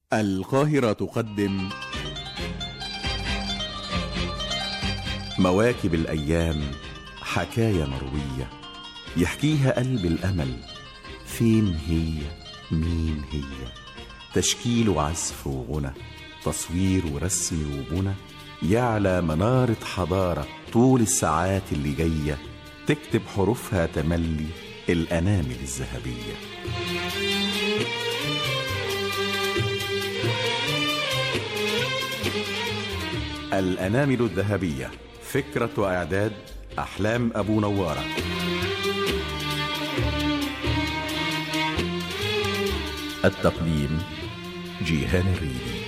القاهرة تقدم مواكب الأيام حكاية مروية يحكيها قلب الأمل فين هي مين هي تشكيل وعزف وغنى تصوير ورسم وبنى يعلى منارة حضارة طول الساعات اللي جاية تكتب حروفها تملي الأنامل الذهبية الأنامل الذهبية فكرة وإعداد أحلام أبو نوارة التقديم جيهان الريدي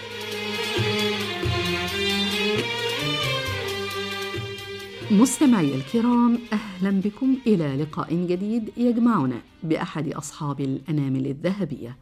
مستمعي الكرام اهلا بكم الى لقاء جديد يجمعنا باحد اصحاب الانامل الذهبيه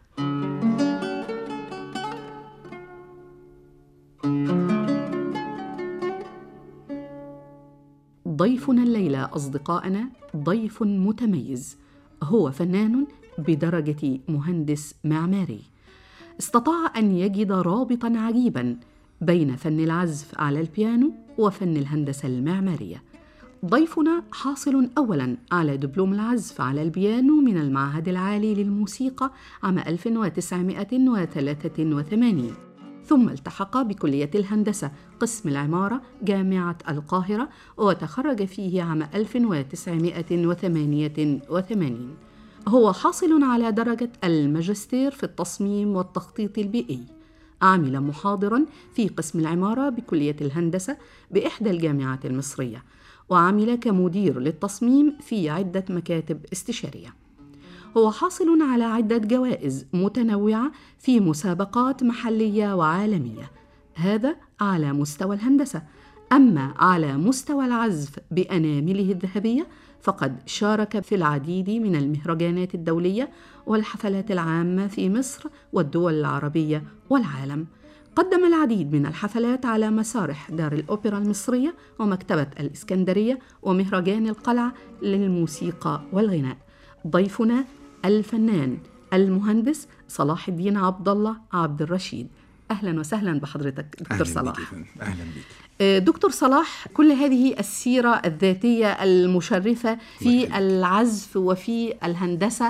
ضيفنا الليله اصدقائنا ضيف متميز هو فنان بدرجه مهندس معماري استطاع ان يجد رابطا عجيبا بين فن العزف على البيانو وفن الهندسه المعماريه ضيفنا حاصل اولا على دبلوم العزف على البيانو من المعهد العالي للموسيقى عام 1983 ثم التحق بكليه الهندسه قسم العماره جامعه القاهره وتخرج فيه عام 1988 هو حاصل على درجه الماجستير في التصميم والتخطيط البيئي عمل محاضرا في قسم العماره بكليه الهندسه باحدى الجامعات المصريه وعمل كمدير للتصميم في عده مكاتب استشاريه هو حاصل على عده جوائز متنوعه في مسابقات محليه وعالميه هذا على مستوى الهندسه اما على مستوى العزف بانامله الذهبيه فقد شارك في العديد من المهرجانات الدوليه والحفلات العامه في مصر والدول العربيه والعالم قدم العديد من الحفلات على مسارح دار الأوبرا المصرية ومكتبة الإسكندرية ومهرجان القلعة للموسيقى والغناء ضيفنا الفنان المهندس صلاح الدين عبد الله عبد الرشيد أهلا وسهلا بحضرتك دكتور أهلاً صلاح بيك يا فندم. اهلا بيك دكتور صلاح كل هذه السيرة الذاتية المشرفة في العزف وفي الهندسة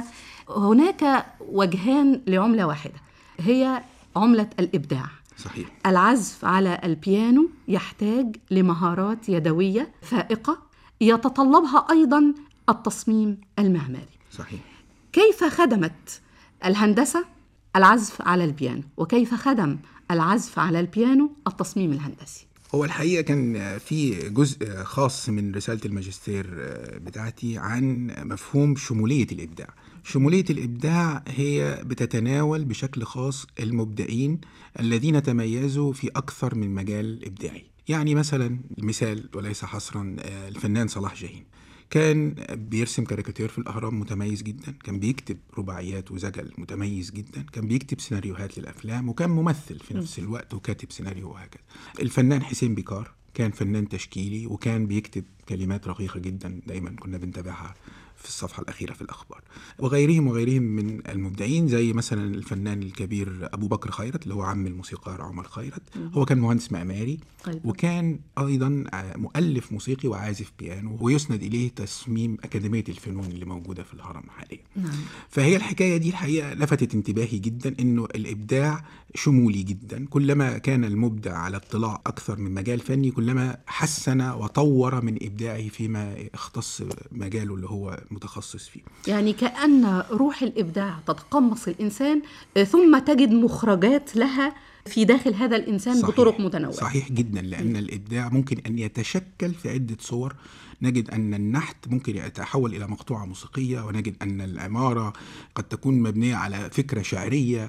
هناك وجهان لعملة واحدة هي عملة الإبداع صحيح العزف على البيانو يحتاج لمهارات يدوية فائقة يتطلبها أيضا التصميم المعماري صحيح كيف خدمت الهندسة العزف على البيانو وكيف خدم العزف على البيانو التصميم الهندسي هو الحقيقه كان في جزء خاص من رساله الماجستير بتاعتي عن مفهوم شموليه الابداع شموليه الابداع هي بتتناول بشكل خاص المبدعين الذين تميزوا في اكثر من مجال ابداعي يعني مثلا مثال وليس حصرا الفنان صلاح جاهين كان بيرسم كاريكاتير في الأهرام متميز جدا كان بيكتب رباعيات وزجل متميز جدا كان بيكتب سيناريوهات للأفلام وكان ممثل في نفس الوقت وكاتب سيناريو وهكذا الفنان حسين بيكار كان فنان تشكيلي وكان بيكتب كلمات رقيقة جدا دايما كنا بنتابعها في الصفحة الأخيرة في الأخبار وغيرهم وغيرهم من المبدعين زي مثلا الفنان الكبير أبو بكر خيرت اللي هو عم الموسيقار عمر خيرت هو كان مهندس معماري أيضاً. وكان أيضا مؤلف موسيقي وعازف بيانو ويسند إليه تصميم أكاديمية الفنون اللي موجودة في الهرم حاليا نعم. فهي الحكاية دي الحقيقة لفتت انتباهي جدا انه الابداع شمولي جدا كلما كان المبدع على اطلاع اكثر من مجال فني كلما حسن وطور من ابداعه فيما يختص مجاله اللي هو متخصص فيه يعني كأن روح الإبداع تتقمص الإنسان آه، ثم تجد مخرجات لها في داخل هذا الإنسان صحيح. بطرق متنوعة صحيح جدا لان الابداع ممكن ان يتشكل في عده صور نجد ان النحت ممكن يتحول الى مقطوعه موسيقيه ونجد ان العماره قد تكون مبنيه على فكره شعريه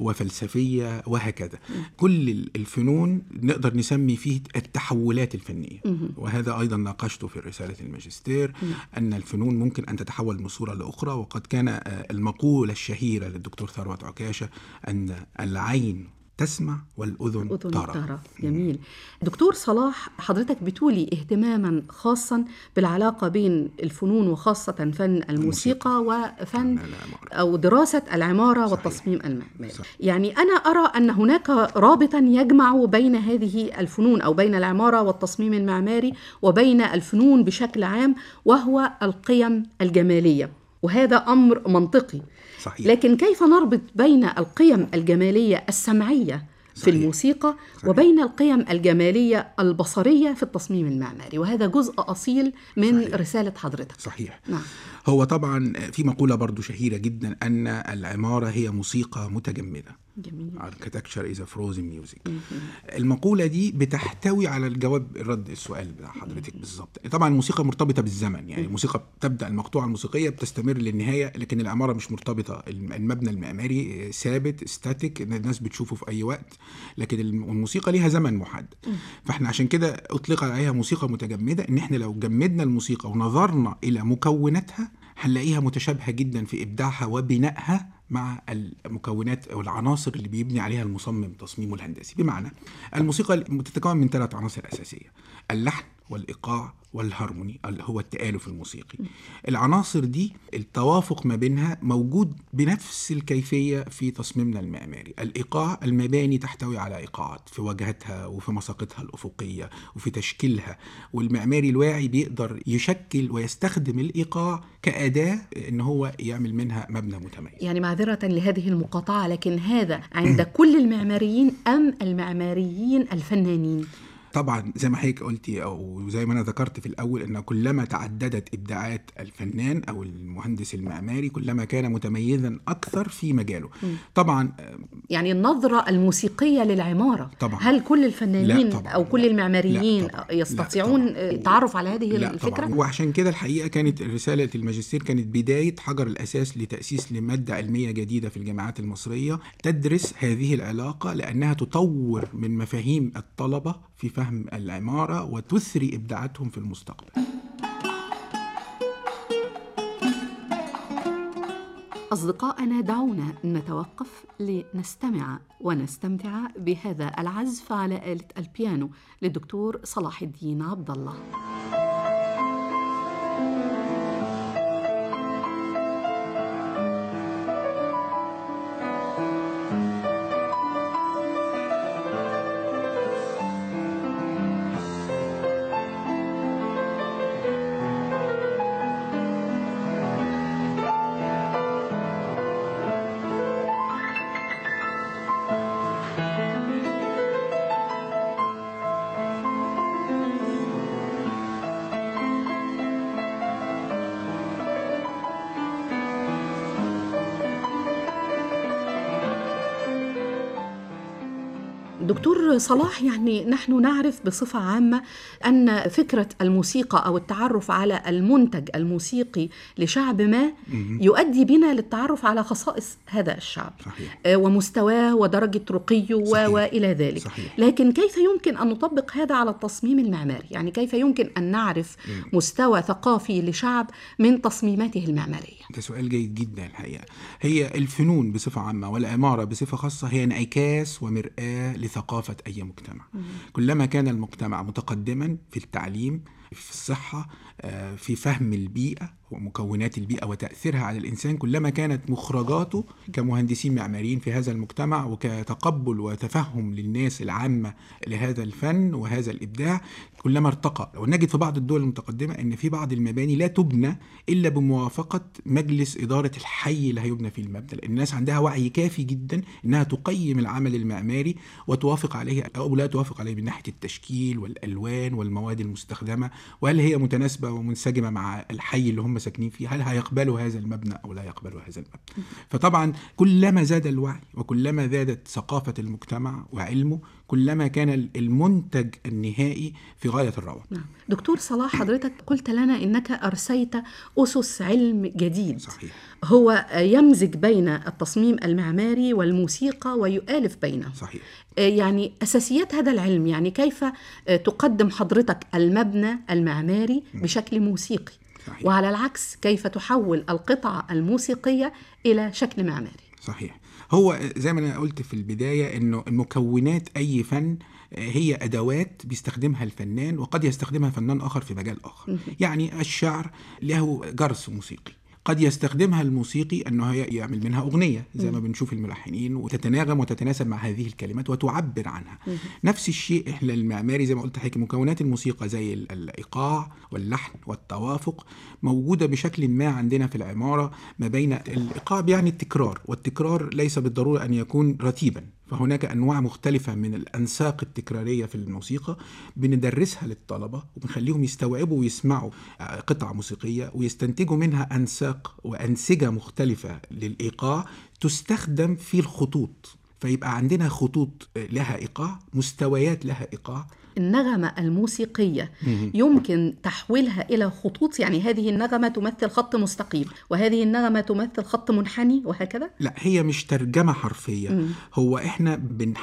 وفلسفيه وهكذا كل الفنون نقدر نسمي فيه التحولات الفنيه وهذا ايضا ناقشته في رساله الماجستير ان الفنون ممكن ان تتحول من صوره لاخرى وقد كان آه، المقوله الشهيره للدكتور ثروت عكاشه ان العين تسمع والأذن أذن ترى ترى جميل دكتور صلاح حضرتك بتولي اهتماما خاصا بالعلاقة بين الفنون وخاصة فن الموسيقى وفن العمارة. أو دراسة العمارة صحيح. والتصميم المعماري صحيح. يعني أنا أرى أن هناك رابطا يجمع بين هذه الفنون أو بين العمارة والتصميم المعماري وبين الفنون بشكل عام وهو القيم الجمالية وهذا أمر منطقي صحيح لكن كيف نربط بين القيم الجمالية السمعية في صحيح. الموسيقى صحيح. وبين القيم الجمالية البصرية في التصميم المعماري وهذا جزء أصيل من صحيح. رسالة حضرتك صحيح نعم هو طبعا في مقولة برضو شهيرة جدا أن العمارة هي موسيقى متجمدة جميل architecture is a frozen music المقولة دي بتحتوي على الجواب رد السؤال بتاع حضرتك بالظبط طبعا الموسيقى مرتبطة بالزمن يعني الموسيقى بتبدأ المقطوعة الموسيقية بتستمر للنهاية لكن العمارة مش مرتبطة المبنى المعماري ثابت ستاتيك الناس بتشوفه في أي وقت لكن الموسيقى ليها زمن محدد فاحنا عشان كده أطلق عليها موسيقى متجمدة إن احنا لو جمدنا الموسيقى ونظرنا إلى مكوناتها هنلاقيها متشابهة جدا في إبداعها وبنائها مع المكونات او العناصر اللي بيبني عليها المصمم تصميمه الهندسي بمعنى الموسيقى بتتكون من ثلاث عناصر اساسيه اللحن والايقاع والهارموني اللي هو التآلف الموسيقي العناصر دي التوافق ما بينها موجود بنفس الكيفية في تصميمنا المعماري الإيقاع المباني تحتوي على إيقاعات في واجهتها وفي مساقطها الأفقية وفي تشكيلها والمعماري الواعي بيقدر يشكل ويستخدم الإيقاع كأداة إن هو يعمل منها مبنى متميز يعني معذرة لهذه المقاطعة لكن هذا عند كل المعماريين أم المعماريين الفنانين طبعا زي ما حضرتك قلتي او زي ما انا ذكرت في الاول ان كلما تعددت ابداعات الفنان او المهندس المعماري كلما كان متميزا اكثر في مجاله طبعا يعني النظرة الموسيقية للعمارة طبعاً. هل كل الفنانين لا طبعاً. أو كل لا. المعماريين لا طبعاً. يستطيعون لا طبعاً. التعرف على هذه لا الفكرة؟ طبعا وعشان كده الحقيقه كانت رساله الماجستير كانت بدايه حجر الاساس لتاسيس لماده علميه جديده في الجامعات المصريه تدرس هذه العلاقه لانها تطور من مفاهيم الطلبه في فهم العماره وتثري ابداعاتهم في المستقبل أصدقائنا دعونا نتوقف لنستمع ونستمتع بهذا العزف على آلة البيانو للدكتور صلاح الدين عبد الله دكتور صلاح يعني نحن نعرف بصفة عامة أن فكرة الموسيقى أو التعرف على المنتج الموسيقي لشعب ما يؤدي بنا للتعرف على خصائص هذا الشعب صحيح آه، ومستواه ودرجة رقيه و- صحيح. وإلى ذلك صحيح. لكن كيف يمكن أن نطبق هذا على التصميم المعماري يعني كيف يمكن أن نعرف مستوى ثقافي لشعب من تصميماته المعمارية ده سؤال جيد جدا الحقيقة هي الفنون بصفة عامة والعمارة بصفة خاصة هي انعكاس ومرآة لثقافة أي مجتمع كلما كان المجتمع متقدما في التعليم في الصحة آه، في فهم البيئة ومكونات البيئة وتأثيرها على الإنسان كلما كانت مخرجاته كمهندسين معماريين في هذا المجتمع وكتقبل وتفهم للناس العامة لهذا الفن وهذا الإبداع كلما ارتقى ونجد في بعض الدول المتقدمة أن في بعض المباني لا تبنى إلا بموافقة مجلس إدارة الحي اللي هيبنى فيه المبنى لأن الناس عندها وعي كافي جدا أنها تقيم العمل المعماري وتوافق عليه أو لا توافق عليه من ناحية التشكيل والألوان والمواد المستخدمة وهل هي متناسبة ومنسجمة مع الحي اللي هم ساكنين فيه هل هيقبلوا هذا المبنى أو لا يقبلوا هذا المبنى فطبعا كلما زاد الوعي وكلما زادت ثقافة المجتمع وعلمه كلما كان المنتج النهائي في غاية الروعة نعم. دكتور صلاح حضرتك قلت لنا انك ارسيت اسس علم جديد صحيح هو يمزج بين التصميم المعماري والموسيقى ويؤالف بينهم صحيح يعني اساسيات هذا العلم يعني كيف تقدم حضرتك المبنى المعماري بشكل موسيقي صحيح. وعلى العكس كيف تحول القطعه الموسيقيه الى شكل معماري صحيح هو زي ما انا قلت في البدايه انه المكونات اي فن هي ادوات بيستخدمها الفنان وقد يستخدمها فنان اخر في مجال اخر يعني الشعر له جرس موسيقي قد يستخدمها الموسيقي انه هي- يعمل منها اغنيه زي ما بنشوف الملحنين وتتناغم وتتناسب مع هذه الكلمات وتعبر عنها نفس الشيء احنا المعماري زي ما قلت حضرتك مكونات الموسيقى زي ال- الايقاع واللحن والتوافق موجوده بشكل ما عندنا في العماره ما بين الايقاع يعني التكرار والتكرار ليس بالضروره ان يكون رتيبا فهناك انواع مختلفه من الانساق التكراريه في الموسيقى بندرسها للطلبه وبنخليهم يستوعبوا ويسمعوا آه، قطعه موسيقيه ويستنتجوا منها انساق وانسجه مختلفه للايقاع تستخدم في الخطوط فيبقى عندنا خطوط آه، لها ايقاع مستويات لها ايقاع النغمة الموسيقية يمكن تحويلها إلى خطوط يعني هذه النغمة تمثل خط مستقيم وهذه النغمة تمثل خط منحني وهكذا لا هي مش ترجمة حرفية هو احنا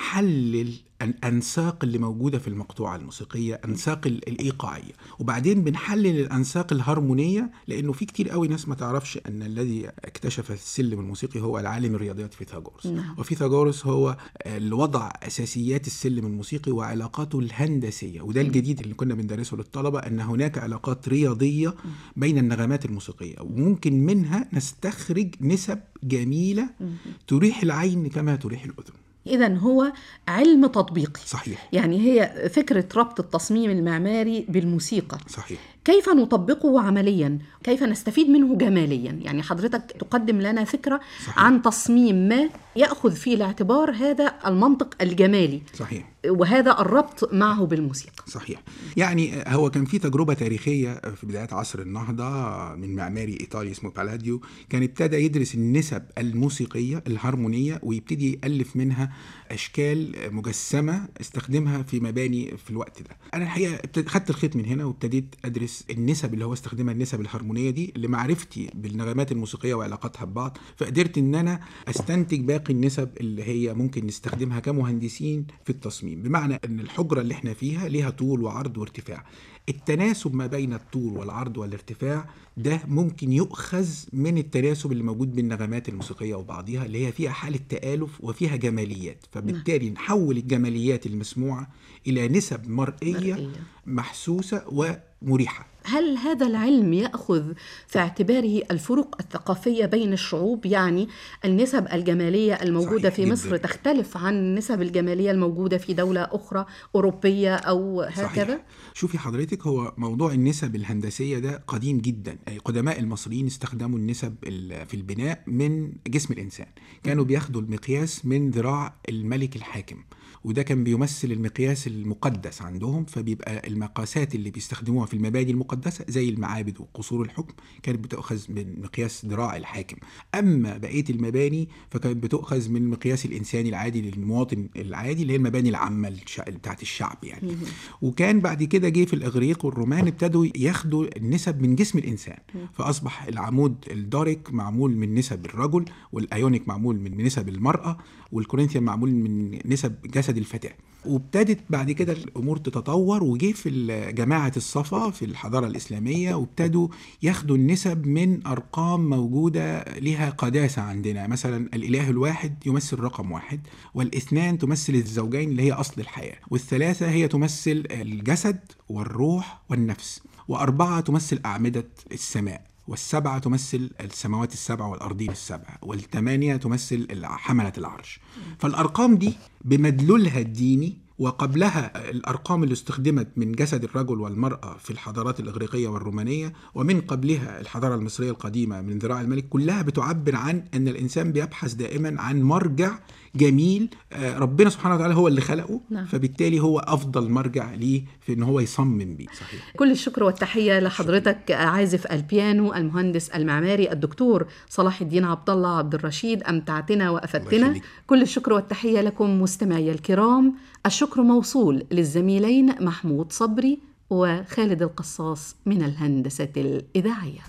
بنحلل الأنساق اللي موجودة في المقطوعة الموسيقية أنساق ال- الإيقاعية وبعدين بنحلل الأنساق الهرمونية لأنه في كتير قوي ناس ما تعرفش أن الذي اكتشف السلم الموسيقي هو العالم الرياضيات فيثاغورس نعم. وفيثاغورس هو اللي وضع أساسيات السلم الموسيقي وعلاقاته الهندسية وده الجديد اللي كنا بندرسه للطلبة أن هناك علاقات رياضية بين النغمات الموسيقية وممكن منها نستخرج نسب جميلة تريح العين كما تريح الأذن إذا هو علم تطبيقي صحيح يعني هي فكرة ربط التصميم المعماري بالموسيقى صحيح كيف نطبقه عمليا كيف نستفيد منه جماليا يعني حضرتك تقدم لنا فكرة صحيح. عن تصميم ما يأخذ في الاعتبار هذا المنطق الجمالي صحيح وهذا الربط معه بالموسيقى صحيح يعني هو كان في تجربة تاريخية في بداية عصر النهضة من معماري إيطالي اسمه بالاديو كان ابتدى يدرس النسب الموسيقية الهارمونية ويبتدي يألف منها أشكال مجسمة استخدمها في مباني في الوقت ده أنا الحقيقة ابتد- خدت الخيط من هنا وابتديت أدرس النسب اللي هو استخدمها النسب الهارمونية دي لمعرفتي بالنغمات الموسيقية وعلاقتها ببعض فقدرت إن أنا أستنتج باقي النسب اللي هي ممكن نستخدمها كمهندسين في التصميم بمعنى ان الحجره اللي احنا فيها ليها طول وعرض وارتفاع التناسب ما بين الطول والعرض والارتفاع ده ممكن يؤخذ من التناسب اللي موجود بين النغمات الموسيقيه وبعضها اللي هي فيها حاله تآلف وفيها جماليات فبالتالي نحول الجماليات المسموعه الى نسب مرئيه, مرئية. محسوسه ومريحه هل هذا العلم ياخذ في اعتباره الفروق الثقافيه بين الشعوب يعني النسب الجماليه الموجوده صحيح في جداً. مصر تختلف عن النسب الجماليه الموجوده في دوله اخرى اوروبيه او هكذا صحيح. شوفي حضرتك هو موضوع النسب الهندسيه ده قديم جدا أي قدماء المصريين استخدموا النسب ال- في البناء من جسم الانسان كانوا بياخدوا المقياس من ذراع الملك الحاكم وده كان بيمثل المقياس المقدس عندهم فبيبقى المقاسات اللي بيستخدموها في المباني المقدسه زي المعابد وقصور الحكم كانت بتؤخذ من مقياس ذراع الحاكم اما بقيه المباني فكانت بتؤخذ من المقياس الانساني العادي للمواطن العادي اللي هي المباني العامه الش- بتاعت الشعب يعني وكان بعد كده جه في الاغريق والرومان ابتدوا ياخدوا النسب من جسم الانسان فاصبح العمود الدارك معمول من نسب الرجل والايونيك معمول من نسب المراه والكورنثيان معمول من نسب جسد الفتاه وابتدت بعد كده الامور تتطور وجه في ال- جماعه الصفا في الحضاره الاسلاميه وابتدوا ياخدوا النسب من ارقام موجوده لها قداسه عندنا مثلا الاله الواحد يمثل رقم واحد والاثنان تمثل الزوجين اللي هي اصل الحياه والثلاثه هي تمثل الجسد والروح والنفس واربعه تمثل اعمده السماء والسبعة تمثل السماوات السبع والأرضين السبع والثمانية تمثل حملة العرش فالأرقام دي بمدلولها الديني وقبلها الأرقام اللي استخدمت من جسد الرجل والمرأة في الحضارات الإغريقية والرومانية ومن قبلها الحضارة المصرية القديمة من ذراع الملك كلها بتعبر عن أن الإنسان بيبحث دائما عن مرجع جميل آه، ربنا سبحانه وتعالى هو اللي خلقه نعم. فبالتالي هو أفضل مرجع ليه في أن هو يصمم بيه صحيح كل الشكر والتحيه لحضرتك عازف البيانو المهندس المعماري الدكتور صلاح الدين عبد الله عبد الرشيد امتعتنا الله وافدتنا يخليك. كل الشكر والتحيه لكم مستمعي الكرام الشكر موصول للزميلين محمود صبري وخالد القصاص من الهندسه الاذاعيه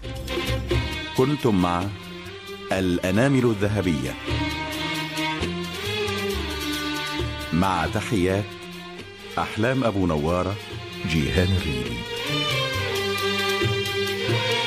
كنتم مع الأنامل الذهبية مع تحيات أحلام أبو نوارة جيهان الريلي